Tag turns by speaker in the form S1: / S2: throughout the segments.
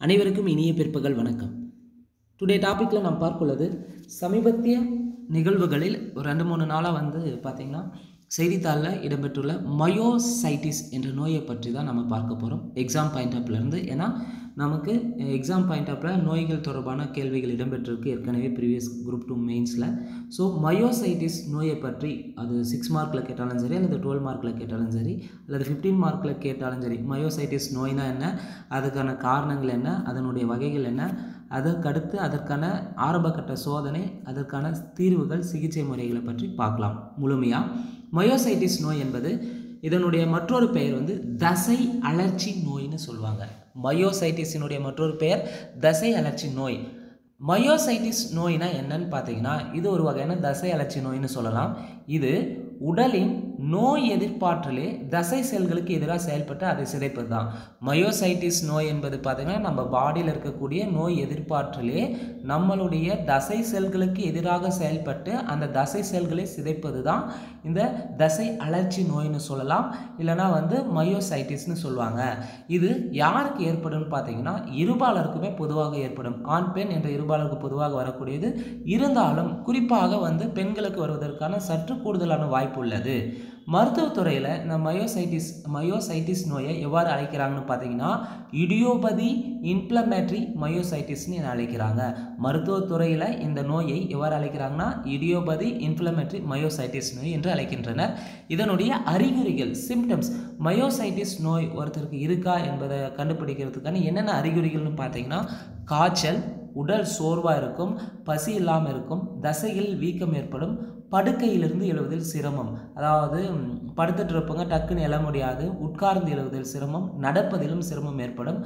S1: அனைவருக்கும் இனிய பிற்பகல் வணக்கம் டுடே டாப்பிக்கில் நாம் பார்க்குள்ளது சமீபத்திய நிகழ்வுகளில் ஒரு ரெண்டு மூணு நாளாக வந்து பார்த்திங்கன்னா செய்தித்தாளில் இடம்பெற்றுள்ள மயோசைட்டிஸ் என்ற நோயை பற்றி தான் நம்ம பார்க்க போகிறோம் எக்ஸாம் பாயிண்ட் ஆஃப்லேருந்து ஏன்னா நமக்கு எக்ஸாம் பாயிண்ட் ஆஃபில் நோய்கள் தொடர்பான கேள்விகள் இடம்பெற்றிருக்கு ஏற்கனவே ப்ரீவியஸ் குரூப் டூ மெயின்ஸில் ஸோ மயோசைட்டிஸ் நோயை பற்றி அது சிக்ஸ் மார்க்கில் கேட்டாலும் சரி அல்லது டுவெல் மார்க்கில் கேட்டாலும் சரி அல்லது ஃபிஃப்டீன் மார்க்கில் கேட்டாலும் சரி மயோசைட்டிஸ் நோய்னா என்ன அதுக்கான காரணங்கள் என்ன அதனுடைய வகைகள் என்ன அதற்கடுத்து அதற்கான ஆரம்பகட்ட சோதனை அதற்கான தீர்வுகள் சிகிச்சை முறைகளை பற்றி பார்க்கலாம் முழுமையாக மயோசைட்டிஸ் நோய் என்பது இதனுடைய மற்றொரு பெயர் வந்து தசை அழற்சி நோய்னு சொல்லுவாங்க மயோசைட்டிஸினுடைய மற்றொரு பெயர் தசை அழற்சி நோய் மயோசைட்டிஸ் நோய்னா என்னன்னு பார்த்தீங்கன்னா இது ஒரு வகையான தசை அழற்சி நோய்னு சொல்லலாம் இது உடலின் நோய் எதிர்ப்பாற்றலே தசை செல்களுக்கு எதிராக செயல்பட்டு அதை சிதைப்பது தான் மயோசைட்டிஸ் நோய் என்பது பார்த்திங்கன்னா நம்ம பாடியில் இருக்கக்கூடிய நோய் எதிர்ப்பாற்றலே நம்மளுடைய தசை செல்களுக்கு எதிராக செயல்பட்டு அந்த தசை செல்களை சிதைப்பது தான் இந்த தசை அழற்சி நோய்னு சொல்லலாம் இல்லைனா வந்து மயோசைட்டிஸ்னு சொல்லுவாங்க இது யாருக்கு ஏற்படும்னு பார்த்தீங்கன்னா இருபாலருக்குமே பொதுவாக ஏற்படும் ஆண் பெண் என்ற இருபாலருக்கு பொதுவாக வரக்கூடியது இருந்தாலும் குறிப்பாக வந்து பெண்களுக்கு வருவதற்கான சற்று கூடுதலான வாய்ப்பு உள்ளது மருத்துவத்துறையில் இந்த மயோசைட்டிஸ் மயோசைட்டிஸ் நோயை எவ்வாறு அழைக்கிறாங்கன்னு பார்த்தீங்கன்னா இடியோபதி இன்ஃப்ளமேட்ரி மயோசைட்டிஸ்னு என அழைக்கிறாங்க மருத்துவத்துறையில் இந்த நோயை எவ்வாறு அழைக்கிறாங்கன்னா இடியோபதி இன்ஃப்ளமேட்ரி மயோசைட்டிஸ் நோய் என்று அழைக்கின்றனர் இதனுடைய அறிகுறிகள் சிம்டம்ஸ் மயோசைட்டிஸ் நோய் ஒருத்தருக்கு இருக்கா என்பதை கண்டுபிடிக்கிறதுக்கான என்னென்ன அறிகுறிகள்னு பார்த்தீங்கன்னா காய்ச்சல் உடல் சோர்வாக இருக்கும் பசி இல்லாமல் இருக்கும் தசைகளில் வீக்கம் ஏற்படும் படுக்கையிலிருந்து எழுவதில் சிரமம் அதாவது படுத்துட்டு இருப்பவங்க டக்குன்னு எழ முடியாது உட்கார்ந்து எழுவதில் சிரமம் நடப்பதிலும் சிரமம் ஏற்படும்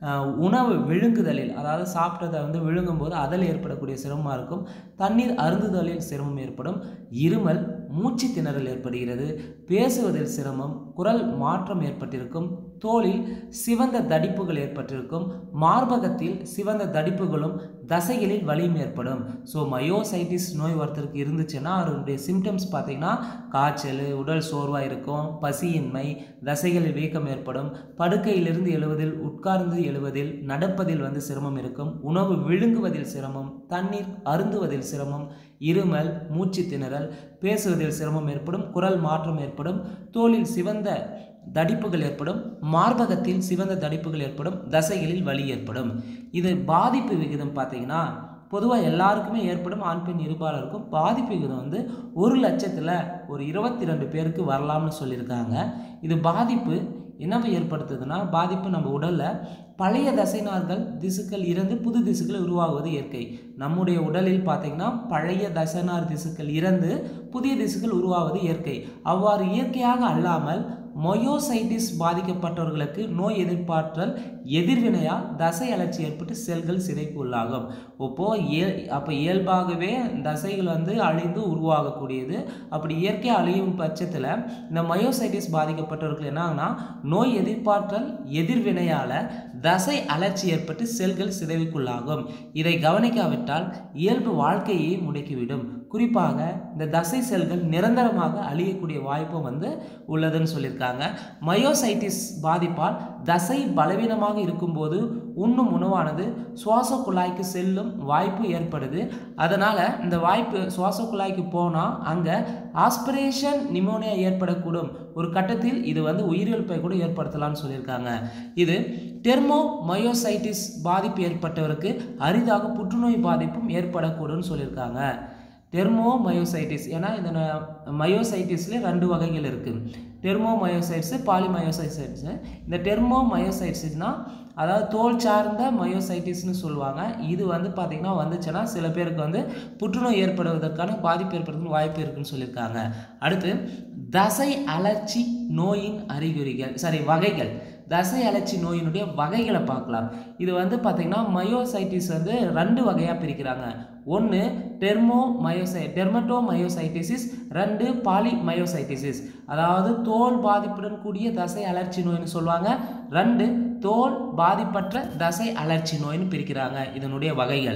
S1: உணவு விழுங்குதலில் அதாவது சாப்பிட்டதை வந்து விழுங்கும் போது அதில் ஏற்படக்கூடிய சிரமமாக இருக்கும் தண்ணீர் அருந்துதலில் சிரமம் ஏற்படும் இருமல் மூச்சு திணறல் ஏற்படுகிறது பேசுவதில் சிரமம் குரல் மாற்றம் ஏற்பட்டிருக்கும் தோலில் சிவந்த தடிப்புகள் ஏற்பட்டிருக்கும் மார்பகத்தில் சிவந்த தடிப்புகளும் தசைகளில் வலியும் ஏற்படும் ஸோ மயோசைட்டிஸ் நோய் ஒருத்தருக்கு இருந்துச்சுன்னா அவருடைய சிம்டம்ஸ் பார்த்தீங்கன்னா காய்ச்சல் உடல் சோர்வாக இருக்கும் பசியின்மை தசைகளில் வீக்கம் ஏற்படும் படுக்கையிலிருந்து எழுவதில் உட்கார்ந்து எழுவதில் நடப்பதில் வந்து சிரமம் இருக்கும் உணவு விழுங்குவதில் சிரமம் தண்ணீர் அருந்துவதில் சிரமம் இருமல் மூச்சு திணறல் பேசுவதில் சிரமம் ஏற்படும் குரல் மாற்றம் ஏற்படும் தோலில் சிவந்த தடிப்புகள் ஏற்படும் மார்பகத்தில் சிவந்த தடிப்புகள் ஏற்படும் தசைகளில் வலி ஏற்படும் இது பாதிப்பு விகிதம் பார்த்தீங்கன்னா பொதுவாக எல்லாருக்குமே ஏற்படும் ஆண் பெண் இருபாலருக்கும் பாதிப்பு விகிதம் வந்து ஒரு லட்சத்தில் ஒரு இருபத்தி ரெண்டு பேருக்கு வரலாம்னு சொல்லியிருக்காங்க இது பாதிப்பு என்ன ஏற்படுத்துதுன்னா பாதிப்பு நம்ம உடலில் பழைய தசைநார்கள் திசுக்கள் இறந்து புது திசுக்கள் உருவாகுவது இயற்கை நம்முடைய உடலில் பார்த்திங்கன்னா பழைய தசைநார் திசுக்கள் இறந்து புதிய திசுக்கள் உருவாவது இயற்கை அவ்வாறு இயற்கையாக அல்லாமல் மொயோசைட்டிஸ் பாதிக்கப்பட்டவர்களுக்கு நோய் எதிர்ப்பாற்றல் எதிர்வினையால் தசை அழற்சி ஏற்பட்டு செல்கள் சிதைப்பு உள்ளாகும் இப்போது இய அப்போ இயல்பாகவே தசைகள் வந்து அழிந்து உருவாகக்கூடியது அப்படி இயற்கை அழியும் பட்சத்தில் இந்த மயோசைட்டிஸ் பாதிக்கப்பட்டவர்கள் என்ன ஆகுனா நோய் எதிர்ப்பாற்றல் எதிர்வினையால் தசை அழற்சி ஏற்பட்டு செல்கள் சிதைவுக்குள்ளாகும் இதை கவனிக்காவிட்டால் இயல்பு வாழ்க்கையை முடக்கிவிடும் குறிப்பாக இந்த தசை செல்கள் நிரந்தரமாக அழியக்கூடிய வாய்ப்பும் வந்து உள்ளதுன்னு சொல்லியிருக்காங்க மயோசைட்டிஸ் பாதிப்பால் தசை பலவீனமாக இருக்கும்போது உண்ணும் உணவானது சுவாச குழாய்க்கு செல்லும் வாய்ப்பு ஏற்படுது அதனால் இந்த வாய்ப்பு சுவாச குழாய்க்கு போனால் அங்கே ஆஸ்பிரேஷன் நிமோனியா ஏற்படக்கூடும் ஒரு கட்டத்தில் இது வந்து உயிரிழப்பை கூட ஏற்படுத்தலாம்னு சொல்லியிருக்காங்க இது டெர்மோ மயோசைட்டிஸ் பாதிப்பு ஏற்பட்டவருக்கு அரிதாக புற்றுநோய் பாதிப்பும் ஏற்படக்கூடும்னு சொல்லியிருக்காங்க டெர்மோ மயோசைட்டிஸ் ஏன்னா இந்த மயோசைட்டிஸில் ரெண்டு வகைகள் இருக்குது டெர்மோ மயோசைட்ஸு பாலிமயோசைட்ஸு இந்த டெர்மோ மயோசைட்ஸ்னால் அதாவது தோல் சார்ந்த மயோசைட்டிஸ்னு சொல்லுவாங்க இது வந்து பார்த்திங்கன்னா வந்துச்சுன்னா சில பேருக்கு வந்து புற்றுநோய் ஏற்படுவதற்கான பாதிப்பு ஏற்படுறதுக்கு வாய்ப்பு இருக்குன்னு சொல்லியிருக்காங்க அடுத்து தசை அலர்ச்சி நோயின் அறிகுறிகள் சாரி வகைகள் தசை அலர்ச்சி நோயினுடைய வகைகளை பார்க்கலாம் இது வந்து பார்த்திங்கன்னா மயோசைட்டிஸ் வந்து ரெண்டு வகையாக பிரிக்கிறாங்க ஒன்று டெர்மோ மயோசை டெர்மட்டோ மயோசைட்டிசிஸ் ரெண்டு பாலி மயோசைட்டிசிஸ் அதாவது தோல் பாதிப்புடன் கூடிய தசை அலர்ச்சி நோய்னு சொல்லுவாங்க ரெண்டு தோல் பாதிப்பற்ற தசை அலர்ச்சி நோய்னு பிரிக்கிறாங்க இதனுடைய வகைகள்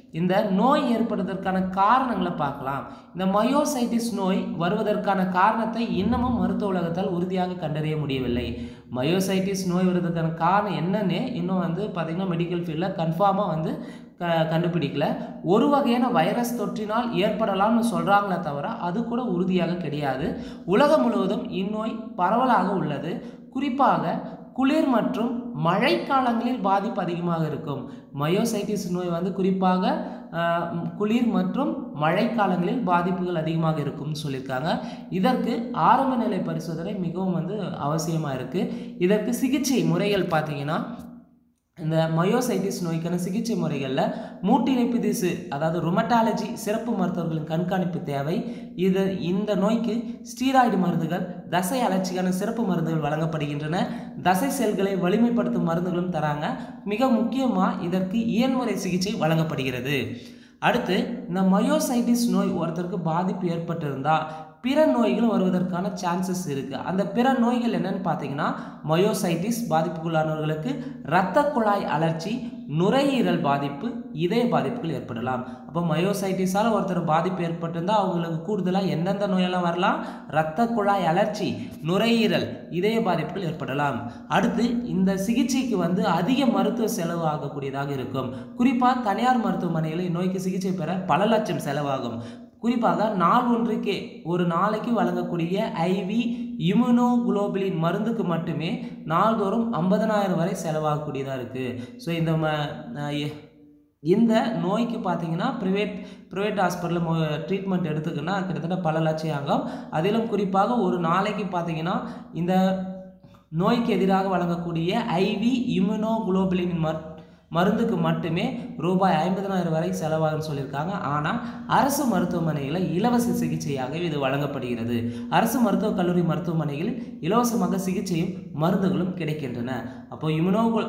S1: இந்த நோய் ஏற்படுவதற்கான காரணங்களை பார்க்கலாம் இந்த மயோசைட்டிஸ் நோய் வருவதற்கான காரணத்தை இன்னமும் மருத்துவ உலகத்தால் உறுதியாக கண்டறிய முடியவில்லை மயோசைட்டிஸ் நோய் வருவதற்கான காரணம் என்னன்னே இன்னும் வந்து பார்த்திங்கன்னா மெடிக்கல் ஃபீல்டில் கன்ஃபார்மாக வந்து க கண்டுபிடிக்கல ஒரு வகையான வைரஸ் தொற்றினால் ஏற்படலாம்னு சொல்கிறாங்களே தவிர அது கூட உறுதியாக கிடையாது உலகம் முழுவதும் இந்நோய் பரவலாக உள்ளது குறிப்பாக குளிர் மற்றும் மழைக்காலங்களில் பாதிப்பு அதிகமாக இருக்கும் மயோசைட்டிஸ் நோய் வந்து குறிப்பாக ஆஹ், குளிர் மற்றும் மழைக்காலங்களில் பாதிப்புகள் அதிகமாக இருக்கும்னு சொல்லியிருக்காங்க இதற்கு ஆரம்ப நிலை பரிசோதனை மிகவும் வந்து அவசியமாக இருக்குது இதற்கு சிகிச்சை முறைகள் பார்த்தீங்கன்னா இந்த மயோசைட்டிஸ் நோய்க்கான சிகிச்சை முறைகளில் மூட்டிணைப்பு திசு அதாவது ருமட்டாலஜி சிறப்பு மருத்துவர்களின் கண்காணிப்பு தேவை இது இந்த நோய்க்கு ஸ்டீராய்டு மருந்துகள் தசை அலர்ச்சிக்கான சிறப்பு மருந்துகள் வழங்கப்படுகின்றன தசை செல்களை வலிமைப்படுத்தும் மருந்துகளும் தராங்க மிக முக்கியமாக இதற்கு இயன்முறை சிகிச்சை வழங்கப்படுகிறது அடுத்து இந்த மயோசைட்டிஸ் நோய் ஒருத்தருக்கு பாதிப்பு ஏற்பட்டிருந்தா பிற நோய்களும் வருவதற்கான சான்சஸ் இருக்குது அந்த பிற நோய்கள் என்னன்னு பார்த்தீங்கன்னா மயோசைட்டிஸ் பாதிப்புக்குள்ளானவர்களுக்கு இரத்த குழாய் அழற்சி நுரையீரல் பாதிப்பு இதய பாதிப்புகள் ஏற்படலாம் அப்போ மயோசைட்டிஸால் ஒருத்தர் பாதிப்பு ஏற்பட்டிருந்தால் அவங்களுக்கு கூடுதலாக எந்தெந்த நோயெல்லாம் வரலாம் இரத்த குழாய் அழற்சி நுரையீரல் இதய பாதிப்புகள் ஏற்படலாம் அடுத்து இந்த சிகிச்சைக்கு வந்து அதிக மருத்துவ செலவு ஆகக்கூடியதாக இருக்கும் குறிப்பாக தனியார் மருத்துவமனைகளில் இந்நோய்க்கு சிகிச்சை பெற பல லட்சம் செலவாகும் குறிப்பாக நாள் ஒன்றுக்கே ஒரு நாளைக்கு வழங்கக்கூடிய ஐவி இம்யூனோகுளோபுலின் மருந்துக்கு மட்டுமே நாள்தோறும் ஐம்பதனாயிரம் வரை செலவாகக்கூடியதாக இருக்குது ஸோ இந்த ம அஹ் எ- இந்த நோய்க்கு பார்த்தீங்கன்னா ப்ரைவேட் ப்ரைவேட் ஹாஸ்பிட்டலில் ட்ரீட்மெண்ட் எடுத்துக்கினா கிட்டத்தட்ட பல லட்சம் ஆகும் அதிலும் குறிப்பாக ஒரு நாளைக்கு பார்த்தீங்கன்னா இந்த நோய்க்கு எதிராக வழங்கக்கூடிய ஐவி இம்யூனோகுளோபுலின் மர் மருந்துக்கு மட்டுமே ரூபாய் ஐம்பதனாயிரம் வரை செலவாகும்னு சொல்லியிருக்காங்க ஆனால் அரசு மருத்துவமனைகளில் இலவச சிகிச்சையாக இது வழங்கப்படுகிறது அரசு மருத்துவக் கல்லூரி மருத்துவமனைகளில் இலவசமாக சிகிச்சையும் மருந்துகளும் கிடைக்கின்றன அப்போ இம்யூனோகு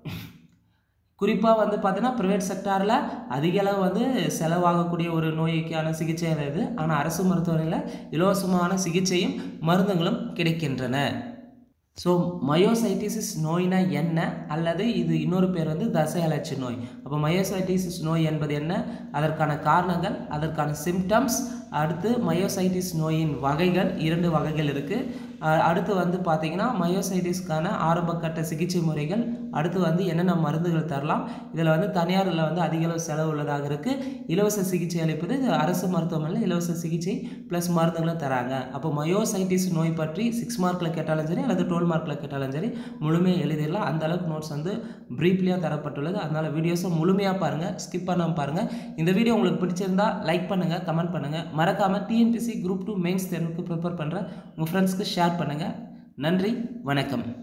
S1: குறிப்பாக வந்து பார்த்தீங்கன்னா ப்ரைவேட் செக்டாரில் அதிக அளவு வந்து செலவாகக்கூடிய ஒரு நோய்க்கான சிகிச்சை இது ஆனால் அரசு மருத்துவமனையில் இலவசமான சிகிச்சையும் மருந்துகளும் கிடைக்கின்றன ஸோ மயோசைட்டிசிஸ் நோய்னா என்ன அல்லது இது இன்னொரு பேர் வந்து தசை அலர்ச்சி நோய் அப்போ மயோசைட்டிசிஸ் நோய் என்பது என்ன அதற்கான காரணங்கள் அதற்கான சிம்டம்ஸ் அடுத்து மயோசைட்டிஸ் நோயின் வகைகள் இரண்டு வகைகள் இருக்குது அடுத்து வந்து பார்த்தீங்கன்னா மயோசைட்டிஸ்க்கான ஆரம்பகட்ட சிகிச்சை முறைகள் அடுத்து வந்து என்னென்ன மருந்துகள் தரலாம் இதில் வந்து தனியாரில் வந்து அதிக அளவு செலவு உள்ளதாக இருக்குது இலவச சிகிச்சை அளிப்பது இது அரசு மருத்துவமனையில் இலவச சிகிச்சை ப்ளஸ் மருந்துகளும் தராங்க அப்போ மயோசைட்டிஸ் நோய் பற்றி சிக்ஸ் மார்க்கில் கேட்டாலும் சரி அல்லது டுவெல் மார்க்கில் கேட்டாலும் சரி முழுமையாக எழுதிடலாம் அந்த அளவுக்கு நோட்ஸ் வந்து ப்ரீஃப்லியாக தரப்பட்டுள்ளது அதனால் வீடியோஸை முழுமையாக பாருங்கள் ஸ்கிப் பண்ணாமல் பாருங்கள் இந்த வீடியோ உங்களுக்கு பிடிச்சிருந்தா லைக் பண்ணுங்கள் கமெண்ட் பண்ணுங்கள் மறக்காமல் டிஎன்பிசி குரூப் டூ மெயின்ஸ் தேர்வுக்கு ப்ரிப்பேர் பண்ணுற உங்கள் ஃப்ரெண்ட்ஸ்க்கு ஷேர் பண்ணுங்கள் நன்றி வணக்கம்